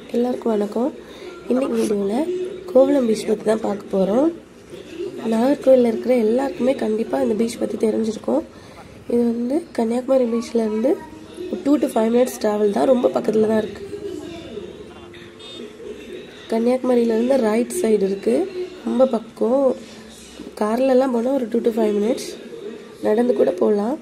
எல்லாருக்கும் வணக்கம் இன்னைக்கு வீடியோவில் கோவளம் பீச் பற்றி தான் பார்க்க போகிறோம் நாகர்கோவிலில் இருக்கிற எல்லாருக்குமே கண்டிப்பாக இந்த பீச் பற்றி தெரிஞ்சிருக்கும் இது வந்து கன்னியாகுமரி பீச்சில் இருந்து two to five minutes travel தான் ரொம்ப பக்கத்தில் தான் இருக்குது கன்னியாகுமரியிலேருந்து ரைட் சைடு இருக்குது ரொம்ப பக்கம் கார்லலாம் போனால் ஒரு டூ டு ஃபைவ் மினிட்ஸ் நடந்து கூட போகலாம்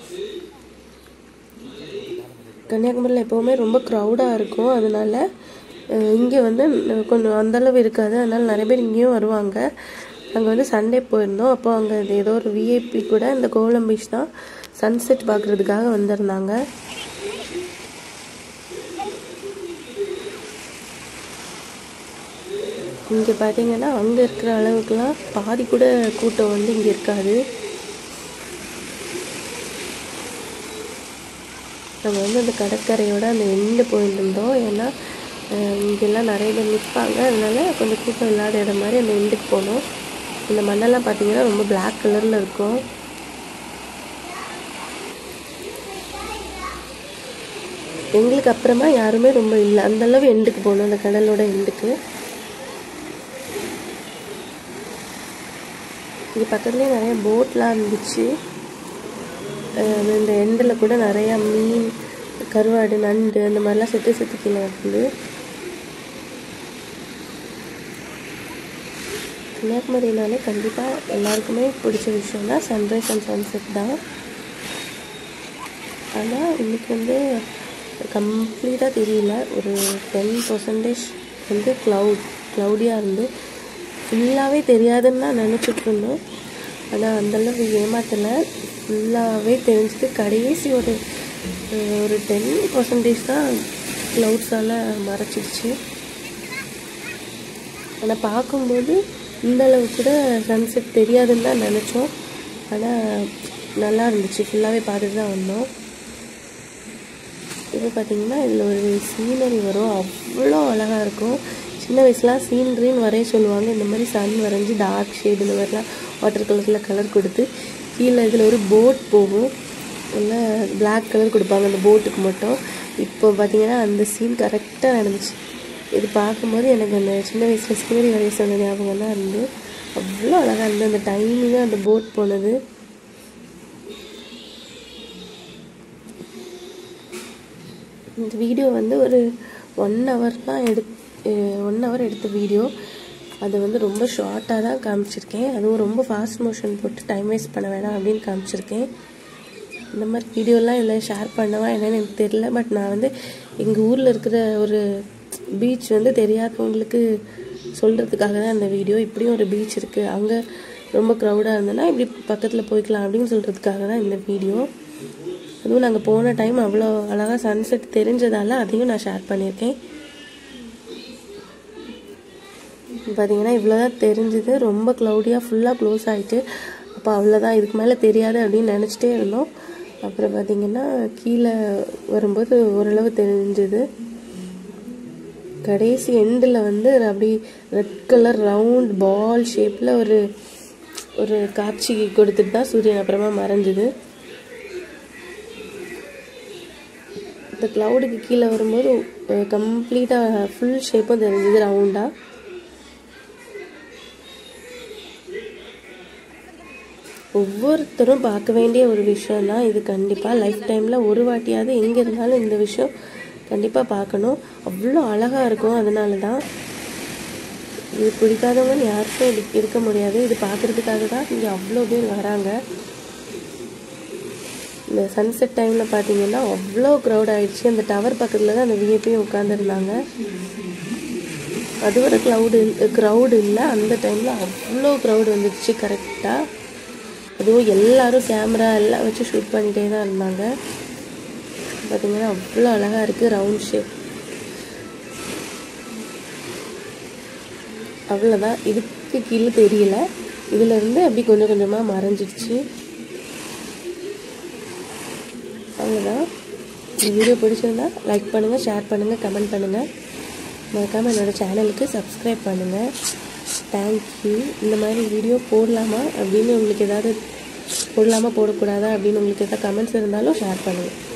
கன்னியாகுமரியில் எப்போவுமே ரொம்ப க்ரௌடாக இருக்கும் அதனால இங்கே வந்து ந- கொஞ்சம் அந்தளவு இருக்காது அதனால நிறைய பேர் இங்கேயும் வருவாங்க அங்கே வந்து சண்டே போயிருந்தோம் அப்போ அங்கே ஏதோ ஒரு விஐபி கூட இந்த கோவளம் பீச் தான் சன்செட் பார்க்குறதுக்காக வந்திருந்தாங்க இங்கே பார்த்தீங்கன்னா அங்கே இருக்கிற அளவுக்குலாம் பாதி கூட கூட்டம் வந்து இங்கே இருக்காது நம்ம வந்து அந்த கடற்கரையோட அந்த எண்டு போயிட்டு இருந்தோம் ஏன்னா அஹ், இங்கெல்லாம் நிறைய பேர் நிற்பாங்க அதனால கொஞ்சம் கூட்டம் இல்லாத இடம் மாதிரி அந்த எண்டுக்கு போனோம் இந்த மண்ணெல்லாம் பார்த்தீங்கன்னா ரொம்ப Black கலரில் இருக்கும் எங்களுக்கு அப்புறமா யாருமே ரொம்ப இல்லை அந்த அளவு எண்டுக்கு போனோம் அந்த கடலோட எண்டுக்கு இங்கே பக்கத்துலேயே நிறைய போட்லாம் இருந்துச்சு அஹ் இந்த எண்டில் கூட நிறையா மீன் கருவாடு நண்டு அந்த மாதிரிலாம் செத்து செத்து கீழே இருந்து கன்னியாகுமரினாலே கண்டிப்பாக எல்லாருக்குமே பிடிச்ச விஷயம்னா சன்ரைஸ் அண்ட் சன்செட் தான் ஆனால் இன்னைக்கு வந்து கம்ப்ளீட்டாக தெரியல ஒரு டென் பர்சன்டேஜ் வந்து க்ளவுட் க்ளவுடியாக இருந்து ஃபுல்லாகவே தெரியாதுன்னு தான் நினச்சிட்டு இருந்தோம் ஆனால் அந்தளவு ஏமாத்தலை ஃபுல்லாகவே தெரிஞ்சது கடைசி ஒரு அஹ், ஒரு டென் பர்சன்டேஜ் தான் க்ளவுட்ஸால் மறைச்சிடுச்சு ஆனால் பார்க்கும்போது இந்த அளவு கூட சன்செட் தெரியாதுன்னு தான் நினச்சோம் ஆனால் நல்லா இருந்துச்சு ஃபுல்லாகவே பார்த்துட்டு தான் வந்தோம் இது பார்த்தீங்கன்னா இதில் ஒரு சீனரி வரும் அவ்வளோ அழகாக இருக்கும் சின்ன வயசுலாம் சீனரின்னு வரைய சொல்லுவாங்க இந்த மாதிரி சன் வரைஞ்சி டார்க் ஷேட் இந்த மாதிரிலாம் வாட்டர் கலரில் கலர் கொடுத்து கீழே இதில் ஒரு போட் போகும் இல்லை Black கலர் கொடுப்பாங்க அந்த போட்டுக்கு மட்டும் இப்போ பார்த்தீங்கன்னா அந்த சீன் கரெக்டாக நடந்துச்சு இது பார்க்கும்போது எனக்கு அந்த சின்ன வயசில் சீனரி வரைய சொன்ன ஞாபகம் தான் இருந்து அவ்வளோ அழகாக இருந்து அந்த டைமிங்காக அந்த போட் போனது இந்த வீடியோ வந்து ஒரு ஒன் ஹவர்லாம் எடு ஒன் ஹவர் எடுத்த வீடியோ அது வந்து ரொம்ப ஷார்ட்டாக தான் காமிச்சிருக்கேன் அதுவும் ரொம்ப ஃபாஸ்ட் மோஷன் போட்டு டைம் வேஸ்ட் பண்ண வேணாம் அப்படின்னு காமிச்சிருக்கேன் இந்த மாதிரி வீடியோலாம் இதில் ஷேர் பண்ணவா என்னன்னு எனக்கு தெரியல பட் நான் வந்து எங்கள் ஊரில் இருக்கிற ஒரு பீச் வந்து தெரியாதவங்களுக்கு சொல்கிறதுக்காக தான் இந்த வீடியோ இப்படியும் ஒரு பீச் இருக்குது அங்கே ரொம்ப க்ரௌடாக இருந்ததுன்னா இப்படி பக்கத்தில் போய்க்கலாம் அப்படின்னு சொல்கிறதுக்காக தான் இந்த வீடியோ அதுவும் நாங்கள் போன டைம் அவ்வளோ அழகாக சன்செட் தெரிஞ்சதால அதையும் நான் ஷேர் பண்ணியிருக்கேன் பார்த்தீங்கன்னா இவ்வளோதான் தெரிஞ்சுது ரொம்ப க்ளவுடியாக ஃபுல்லாக க்ளோஸ் ஆகிட்டு அப்போ அவ்வளோதான் இதுக்கு மேலே தெரியாது அப்படின்னு நினச்சிட்டே இருந்தோம் அப்புறம் பார்த்தீங்கன்னா கீழே வரும்போது ஓரளவு தெரிஞ்சுது கடைசி எண்டில் வந்து அப்படி ரெட் கலர் ரவுண்ட் பால் ஷேப்பில் ஒரு ஒரு காட்சி கொடுத்துட்டு தான் சூரியன் அப்புறமா மறைஞ்சுது இந்த க்ளவுடுக்கு கீழே வரும்போது கம்ப்ளீட்டாக ஃபுல் ஷேப்பும் தெரிஞ்சது ரவுண்டாக ஒவ்வொருத்தரும் பார்க்க வேண்டிய ஒரு விஷயம் தான் இது கண்டிப்பாக லைஃப் டைமில் ஒரு வாட்டியாவது எங்கே இருந்தாலும் இந்த விஷயம் கண்டிப்பாக பார்க்கணும் அவ்வளோ அழகாக இருக்கும் அதனால தான் இது பிடிக்காதவங்கன்னு யாருக்கும் இது இருக்க முடியாது இது பார்க்குறதுக்காக தான் இங்கே அவ்வளோ பேர் வராங்க இந்த சன்செட் டைமில் பார்த்தீங்கன்னா அவ்வளோ க்ரௌட் ஆயிடுச்சு அந்த டவர் பக்கத்தில் தான் அந்த விஐபியும் உட்காந்துருந்தாங்க அது ஒரு க்ளவுடு க்ரௌடு இல்லை அந்த டைமில் அவ்வளோ க்ரௌடு வந்துடுச்சு கரெக்டாக அதுவும் எல்லாரும் கேமரா எல்லாம் வச்சு ஷூட் பண்ணிகிட்டே தான் இருந்தாங்க பார்த்தீங்கன்னா அவ்வளோ அழகாக இருக்குது ரவுண்ட் ஷேப் அவ்வளோதான் இதுக்கு கீழே தெரியல இதுல இருந்து அப்படி கொஞ்சம் கொஞ்சமாக மறைஞ்சிடுச்சு அவ்வளோதான் இந்த வீடியோ பிடிச்சிருந்தா லைக் பண்ணுங்கள் ஷேர் பண்ணுங்கள் கமெண்ட் பண்ணுங்கள் மறக்காமல் என்னோடய சேனலுக்கு சப்ஸ்கிரைப் பண்ணுங்கள் தேங்க்யூ இந்த மாதிரி வீடியோ போடலாமா அப்படின்னு உங்களுக்கு ஏதாவது போடலாமா போடக்கூடாதா அப்படின்னு உங்களுக்கு ஏதாவது கமெண்ட்ஸ் இருந்தாலும் ஷேர் பண்ணுங்கள்